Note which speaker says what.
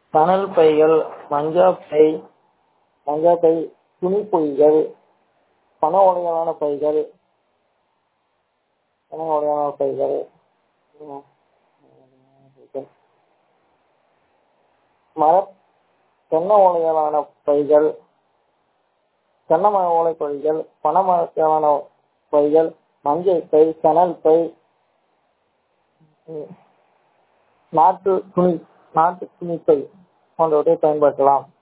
Speaker 1: சணல் பைகள் மஞ்சாப்பை மஞ்சாப்பை துணிப்பைகள் பனை ஓலைகளான பைகள் பனை ஓலைகளான பைகள் மர தென்னை ஓலைகளான பைகள் தென்னை மர ஓலை பைகள் பனை மரத்தாலான பைகள் மஞ்சள் பை சணல் பை நாட்டு துணி நாட்டு துணிப்பை போன்றவற்றை பயன்படுத்தலாம்